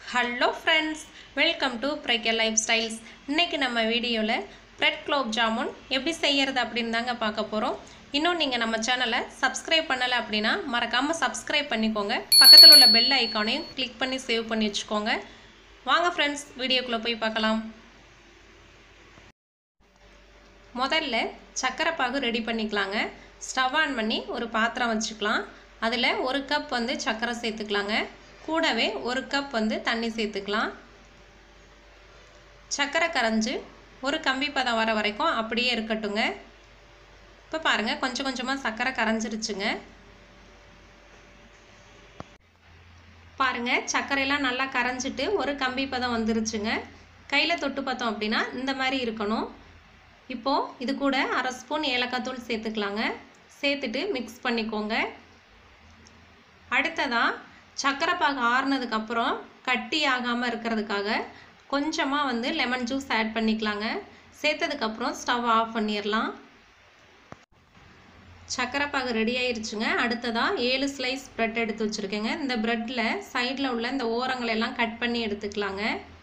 hello friends welcome to breaky lifestyles இன்றைக்கி நம்ம வீடியோவில் பிரெட் குலோப் ஜாமுன் எப்படி செய்யறது அப்படின்னு தாங்க பார்க்க போகிறோம் இன்னும் நீங்கள் நம்ம சேனலை சப்ஸ்கிரைப் பண்ணலை அப்படின்னா மறக்காமல் சப்ஸ்கிரைப் பண்ணிக்கோங்க பக்கத்தில் உள்ள பெல் ஐக்கானையும் கிளிக் பண்ணி சேவ் பண்ணி வச்சுக்கோங்க வாங்க ஃப்ரெண்ட்ஸ் வீடியோக்குள்ளே போய் பார்க்கலாம் முதல்ல சர்க்கரை பாகு ரெடி பண்ணிக்கலாங்க ஸ்டவ் ஆன் பண்ணி ஒரு பாத்திரம் வச்சுக்கலாம் அதில் ஒரு கப் வந்து சர்க்கரை சேர்த்துக்கலாங்க கூடவே ஒரு கப் வந்து தண்ணி சேர்த்துக்கலாம் சர்க்கரை கரைஞ்சி ஒரு கம்பி பதம் வர வரைக்கும் அப்படியே இருக்கட்டுங்க இப்போ பாருங்கள் கொஞ்சம் கொஞ்சமாக சர்க்கரை கரைஞ்சிருச்சுங்க பாருங்கள் சர்க்கரையெல்லாம் நல்லா கரைஞ்சிட்டு ஒரு கம்பி பதம் வந்துருச்சுங்க கையில் தொட்டு பார்த்தோம் அப்படின்னா இந்த மாதிரி இருக்கணும் இப்போது இது கூட அரை ஸ்பூன் ஏலக்காய் தூள் சேர்த்துக்கலாங்க சேர்த்துட்டு மிக்ஸ் பண்ணிக்கோங்க அடுத்ததாக சர்க்கரை பாகு ஆறுனதுக்கப்புறம் கட்டி ஆகாமல் இருக்கிறதுக்காக கொஞ்சமாக வந்து லெமன் ஜூஸ் ஆட் பண்ணிக்கலாங்க சேர்த்ததுக்கப்புறம் ஸ்டவ் ஆஃப் பண்ணிடலாம் சர்க்கரை பாகு ரெடி ஆயிருச்சுங்க அடுத்ததாக ஏழு ஸ்லைஸ் ப்ரெட் எடுத்து வச்சுருக்கேங்க இந்த ப்ரெட்டில் சைடில் உள்ள இந்த ஓரங்களை எல்லாம் கட் பண்ணி எடுத்துக்கலாங்க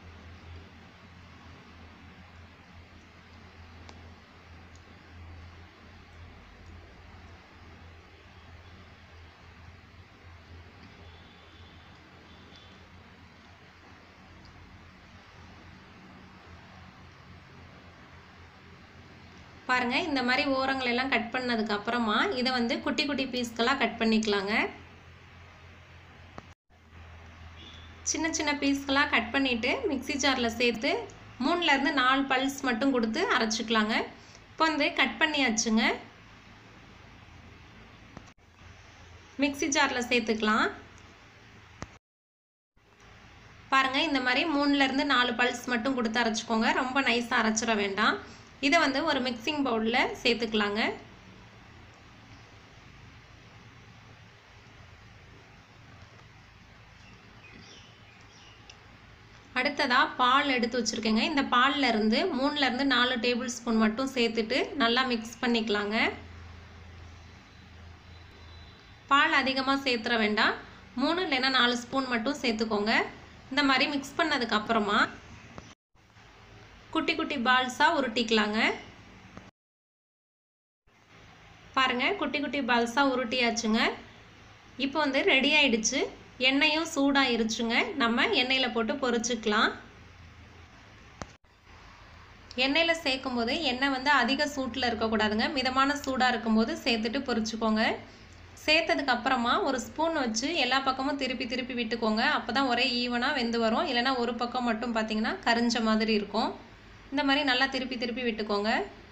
பாருங்கள் இந்த மாதிரி ஓரங்கள் எல்லாம் கட் பண்ணதுக்கு அப்புறமா இதை வந்து குட்டி குட்டி பீஸ்களாக கட் பண்ணிக்கலாங்க சின்ன சின்ன பீஸ்களாக கட் பண்ணிவிட்டு மிக்சி ஜாரில் சேர்த்து மூணுலேருந்து நாலு பல்ஸ் மட்டும் கொடுத்து அரைச்சிக்கலாங்க இப்போ வந்து கட் பண்ணியாச்சுங்க மிக்சி ஜாரில் சேர்த்துக்கலாம் பாருங்கள் இந்த மாதிரி மூணுலேருந்து நாலு பல்ஸ் மட்டும் கொடுத்து அரைச்சிக்கோங்க ரொம்ப நைஸாக அரைச்சிட வேண்டாம் இதை வந்து ஒரு மிக்சிங் பவுலில் சேர்த்துக்கலாங்க அடுத்ததாக பால் எடுத்து வச்சுருக்கேங்க இந்த பாலில் இருந்து மூணுலேருந்து நாலு டேபிள் ஸ்பூன் மட்டும் சேர்த்துட்டு நல்லா மிக்ஸ் பண்ணிக்கலாங்க பால் அதிகமாக சேர்த்துற வேண்டாம் மூணு இல்லைன்னா நாலு ஸ்பூன் மட்டும் சேர்த்துக்கோங்க இந்த மாதிரி மிக்ஸ் பண்ணதுக்கப்புறமா குட்டி குட்டி பால்ஸாக உருட்டிக்கலாங்க பாருங்கள் குட்டி குட்டி பால்ஸாக உருட்டியாச்சுங்க இப்போ வந்து ரெடி ஆயிடுச்சு எண்ணெயும் சூடாயிருச்சுங்க நம்ம எண்ணெயில் போட்டு பொரிச்சுக்கலாம் எண்ணெயில் சேர்க்கும் போது எண்ணெய் வந்து அதிக சூட்டில் இருக்கக்கூடாதுங்க மிதமான சூடாக இருக்கும்போது சேர்த்துட்டு பொரிச்சுக்கோங்க சேர்த்ததுக்கு அப்புறமா ஒரு ஸ்பூன் வச்சு எல்லா பக்கமும் திருப்பி திருப்பி விட்டுக்கோங்க அப்போ தான் ஒரே ஈவனாக வெந்து வரும் இல்லைனா ஒரு பக்கம் மட்டும் பார்த்திங்கன்னா கரிஞ்ச மாதிரி இருக்கும் இந்த மாதிரி நல்லா திருப்பி திருப்பி விட்டுக்கோங்க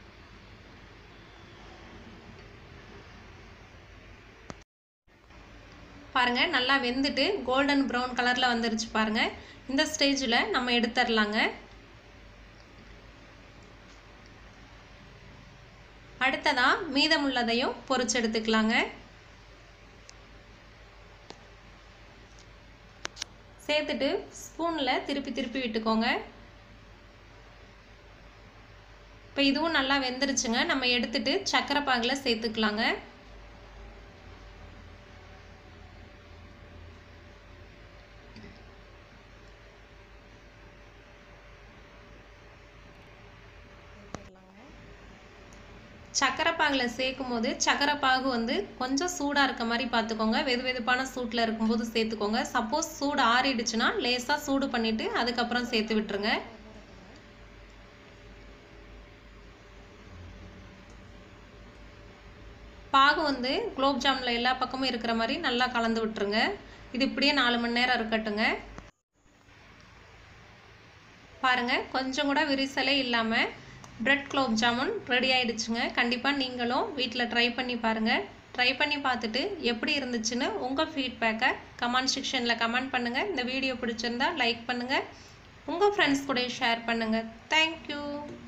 பாருங்கள் நல்லா வெந்துட்டு கோல்டன் ப்ரௌன் கலரில் வந்துருச்சு பாருங்கள் இந்த ஸ்டேஜில் நம்ம எடுத்துடலாங்க அடுத்ததாக மீதமுள்ளதையும் பொரிச்சு எடுத்துக்கலாங்க சேர்த்துட்டு ஸ்பூனில் திருப்பி திருப்பி விட்டுக்கோங்க இப்போ இதுவும் நல்லா வெந்துருச்சுங்க நம்ம எடுத்துட்டு சக்கரை பாகில் சேர்த்துக்கலாங்க சக்கரை பாகில் சேர்க்கும் போது சக்கரை பாகு வந்து கொஞ்சம் சூடாக இருக்க மாதிரி பார்த்துக்கோங்க வெது வெதுப்பான சூட்டில் இருக்கும்போது சேர்த்துக்கோங்க சப்போஸ் சூடு ஆறிடுச்சுன்னா லேசாக சூடு பண்ணிவிட்டு அதுக்கப்புறம் சேர்த்து விட்டுருங்க பாகு வந்து குலோப் ஜாமில் எல்லா பக்கமும் இருக்கிற மாதிரி நல்லா கலந்து விட்டுருங்க இது இப்படியே நாலு மணி நேரம் இருக்கட்டுங்க பாருங்கள் கொஞ்சம் கூட விரிசலே இல்லாமல் பிரெட் குலோப் ஜாமுன் ரெடி ஆயிடுச்சுங்க கண்டிப்பாக நீங்களும் வீட்டில் ட்ரை பண்ணி பாருங்கள் ட்ரை பண்ணி பார்த்துட்டு எப்படி இருந்துச்சுன்னு உங்கள் ஃபீட்பேக்கை கமெண்ட் செக்ஷனில் கமெண்ட் பண்ணுங்கள் இந்த வீடியோ பிடிச்சிருந்தா லைக் பண்ணுங்கள் உங்கள் ஃப்ரெண்ட்ஸ் கூட ஷேர் பண்ணுங்கள் தேங்க்யூ